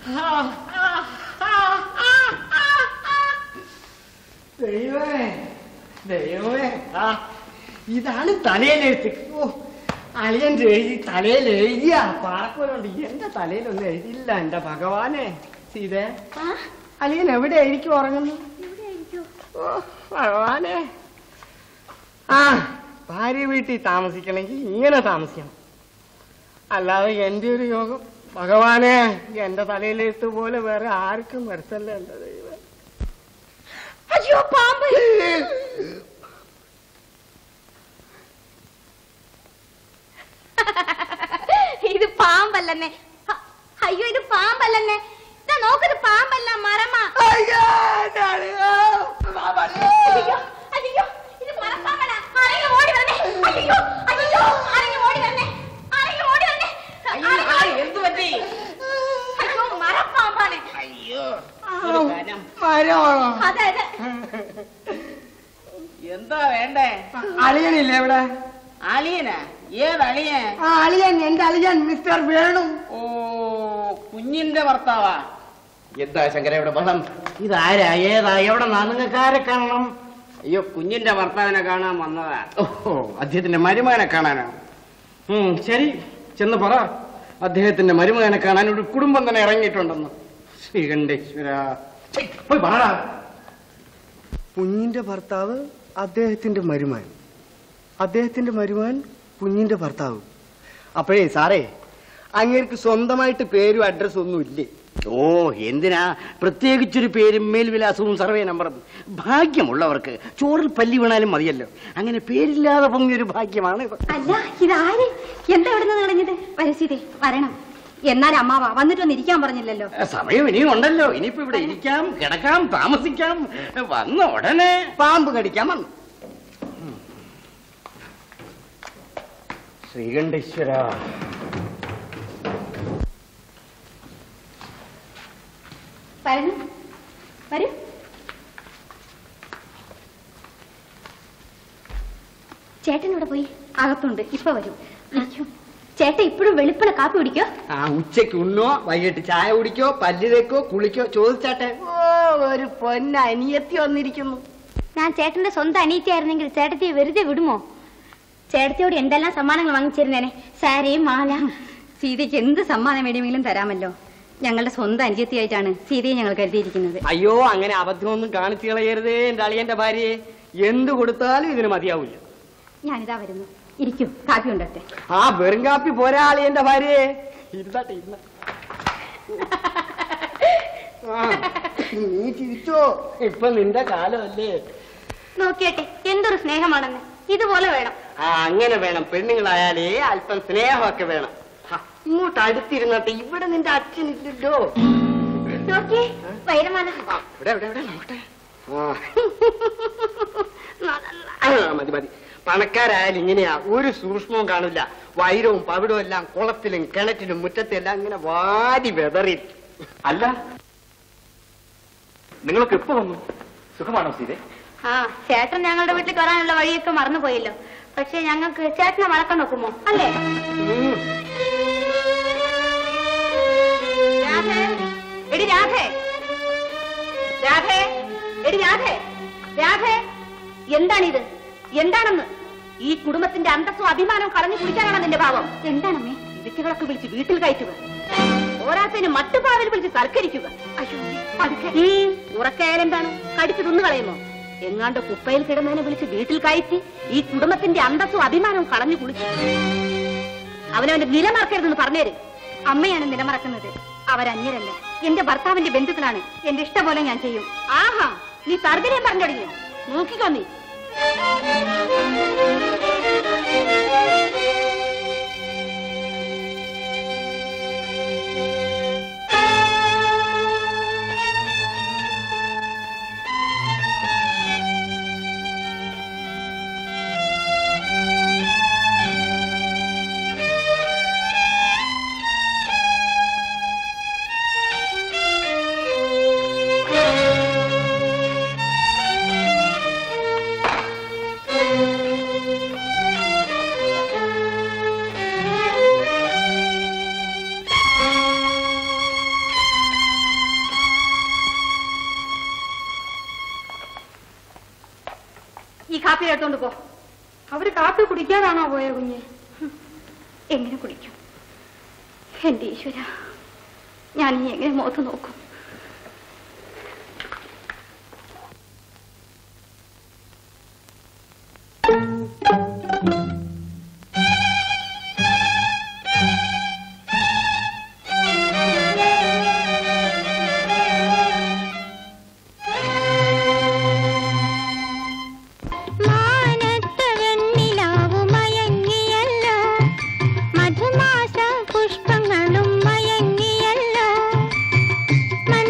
ദൈവമേ ദൈവമേ ആ ഇതാണ് തലയിലെഴുത്ത് ഓ അളിയൻ്റെ എഴുതി തലയിൽ എഴുതിയ പാറക്കോലുണ്ട് എന്റെ തലയിലൊന്നും എഴുതിയില്ല എന്റെ ഭഗവാനെ സീതേ അളിയൻ എവിടെ എനിക്ക് ഉറങ്ങുന്നു ഓ ഭഗവാനെ ആ ഭാര്യ വീട്ടിൽ താമസിക്കണമെങ്കിൽ ഇങ്ങനെ താമസിക്കണം അല്ലാതെ എന്റെ ഒരു യോഗം ഭഗവാനെ എന്റെ തലയിലെഴുത്ത് പോലെ വേറെ ആർക്കും വരുത്തല്ല എന്റെ ദൈവം അയ്യോ പാമ്പ് ഇത് പാമ്പല്ലെന്നെ ഹ, അയ്യോ ഇത് പാമ്പല്ലെന്നെ ഇതാ നോക്കത് പാമ്പല്ല മരമാ അയ്യോ അയ്യോ ഇത് മരപ്പാമ്പല്ല ആരെങ്കിലും ഓടി വരണേ അയ്യോ അയ്യോ ആരെങ്കിലും ഓടി വരണേ ആരെങ്കിലും ഓടി വരണേ ആരെങ്കിലും- എന്ത് പറ്റി അയ്യോ മരപ്പാമ്പാണ് അയ്യോ മരമാണോ അതെ അതെ എന്താ വേണ്ടേ അളിയനില്ലേ ഇവിടെ അളിയനാ ഏത് അളിയൻ ആ അളിയൻ എന്റെ അളിയൻ മിസ്റ്റർ വേണു ഓ കുഞ്ഞിന്റെ ഭർത്താവാ എന്താ ശങ്കര ഇവിടെ ബഹളം ഇതാരാ ഏതാ എവിടെ നിങ്ങൾക്ക് കാണണം അയ്യോ കുഞ്ഞിന്റെ ഭർത്താവിനെ കാണാൻ വന്നതാ ഓഹോ അദ്ദേഹത്തിന്റെ മരുമകനെ കാണാനോ ഉം, ശരി ചെന്ന് പറ അദ്ദേഹത്തിന്റെ മരുമകനെ കാണാൻ ഒരു കുടുംബം തന്നെ ഇറങ്ങിയിട്ടുണ്ടെന്ന് ശ്രീകണ്ഠേശ്വര ഛെ, പോയി പറടാ കുഞ്ഞിന്റെ ഭർത്താവ് അദ്ദേഹത്തിന്റെ മരുമാൻ അദ്ദേഹത്തിന്റെ മരുമാൻ കുഞ്ഞിന്റെ ഭർത്താവ് അപ്പോഴേ സാറേ അങ്ങേർക്ക് സ്വന്തമായിട്ട് പേരും അഡ്രസ്സും ഒന്നും ഇല്ലേ ഓ എന്തിനാ പ്രത്യേകിച്ചൊരു പേരും മേൽവിലാസവും സർവേ നമ്പറും ഭാഗ്യമുള്ളവർക്ക് ചോറിൽ പല്ലി വീണാലും മതിയല്ലോ അങ്ങനെ പേരില്ലാതെ പൊങ്ങിയൊരു ഭാഗ്യമാണ് ഇത്. അല്ല ഇതാര് എന്താ ഇവിടെ നിന്ന് കളഞ്ഞത് വരസീതേ വരണം എന്നാൽ അമ്മാവ വന്നിട്ടൊന്ന് ഇരിക്കാൻ പറഞ്ഞില്ലല്ലോ സമയം ഇനിയും ഉണ്ടല്ലോ ഇനിയിപ്പോ ഇവിടെ ഇരിക്കാം കിടക്കാം താമസിക്കാം വന്ന ഉടനെ പാമ്പ് കടിക്കാൻ വന്നു ശ്രീകണ്ഠേശ്വര വരണു വരൂ ചേട്ടൻ ഇവിടെ പോയി അകത്തുണ്ട് ഇപ്പൊ വരും ഇരിക്കൂ. ചേട്ടൻ ഇപ്പോഴും വെളുപ്പിള കാപ്പി കുടിക്കോ ആ ഉച്ചയ്ക്ക് ഉണ്ണോ വൈകിട്ട് ചായ കുടിക്കോ പല്ല് തേക്കോ കുളിക്കോ ചോദിച്ചാട്ടെ ഓ ഒരു പൊന്ന അനിയത്തി വന്നിരിക്കുന്നു ഞാൻ ചേട്ടന്റെ സ്വന്തം അനീറ്റിയായിരുന്നെങ്കിൽ ചേട്ടത്തിയെ വെറുതെ വിടുമോ ചേട്ടത്തിയോട് എന്തെല്ലാം സമ്മാനങ്ങൾ വാങ്ങിച്ചിരുന്നേനെ സാരി മാല സീതയ്ക്ക് എന്ത് സമ്മാനം വേണമെങ്കിലും തരാമല്ലോ ഞങ്ങളുടെ സ്വന്തം അനുജത്തിയായിട്ടാണ് സീതയെ ഞങ്ങൾ കരുതിയിരിക്കുന്നത് അയ്യോ അങ്ങനെ അബദ്ധമൊന്നും കാണിച്ചു കളയരുതേ എന്റെ അളിയന്റെ ഭാര്യയെ എന്ത് കൊടുത്താലും ഇതിന് മതിയാവില്ല ഞാനിതാ വരുന്നു ഇരിക്കൂ കാപ്പി ഉണ്ടട്ടെ ആ വെറും കാപ്പി പോരാ അളിയന്റെ ഭാര്യയെ ഇരുന്നാട്ടെ ഇരുന്ന ആ, നീ ചിരിച്ചോ ഇപ്പൊ നിന്റെ കാലമല്ലേ നോക്കിയട്ടെ എന്തൊരു സ്നേഹമാണെന്ന് ഇതുപോലെ വേണം ആ അങ്ങനെ വേണം പെണ്ണുങ്ങളായാലേ അല്പം സ്നേഹമൊക്കെ വേണം ഹ, ഇങ്ങോട്ട് അടുത്തിരുന്നട്ടെ ഇവിടെ നിന്റെ അച്ഛനില്ലല്ലോ നോക്കിയേ വൈരമാല ഇവിടെ ഇവിടെ ഇവിടെ നോക്കട്ടെ ആ ആ, മതി മതി പണക്കാരായാലും ഇങ്ങനെയാ ഒരു സൂക്ഷ്മവും കാണില്ല വൈരവും പവിടവും എല്ലാം കുളത്തിലും കിണറ്റിലും മുറ്റത്തും എല്ലാം ഇങ്ങനെ വാരി വെതറി അല്ല നിങ്ങൾക്ക് എപ്പോ വന്നു സുഖമാണോ സീതെ ആ ചേട്ടൻ ഞങ്ങളുടെ വീട്ടിലേക്ക് വരാനുള്ള വഴിയൊക്കെ മറന്നുപോയല്ലോ പക്ഷെ ഞങ്ങൾക്ക് ചേട്ടനെ വളക്കാൻ നോക്കുമോ അല്ലേ രാധേ എടി രാധേ രാധേ എടി രാധേ രാധേ എന്താണിത് എന്താണെന്ന് ഈ കുടുംബത്തിന്റെ അന്തസ്സും അഭിമാനവും കളഞ്ഞു കുടിക്കാനാണ് നിന്റെ ഭാവം എന്താണമ്മേ ഇടുക്കികളൊക്കെ വിളിച്ച് വീട്ടിൽ കയറ്റുക പോരാത്തതിന് മട്ടുപാവിൽ വിളിച്ച് സൽക്കരിക്കുക ഉം, ഉറക്കയായാൽ എന്താണ് കടിച്ചു തിന്നു കളയുമോ എങ്ങാണ്ട് കുപ്പയിൽ കിടന്നതിനെ വിളിച്ച് വീട്ടിൽ കയറ്റി ഈ കുടുംബത്തിന്റെ അന്തസ്സും അഭിമാനവും കളഞ്ഞു കുളിച്ചു അവനവന്റെ നിലമറക്കരുതെന്ന് പറഞ്ഞേര് അമ്മയാണ് നിലമറക്കുന്നത് അവരന്യരല്ല എന്റെ ഭർത്താവിന്റെ ബന്ധുക്കളാണ് എന്റെ ഇഷ്ടം പോലെ ഞാൻ ചെയ്യും ആഹാ നീ തർദ്ദര്യം പറഞ്ഞു തുടങ്ങിയോ നോക്കിക്കോ നീ കാപ്പി എടുത്തോണ്ട് പോ അവര് കാപ്പി കുടിക്കാതാണോ പോയ കുഞ്ഞ് എങ്ങനെ കുടിക്കും എന്റെ ഈശ്വര ഞാൻ ഇനി എങ്ങനെ മുഖത്ത് നോക്കും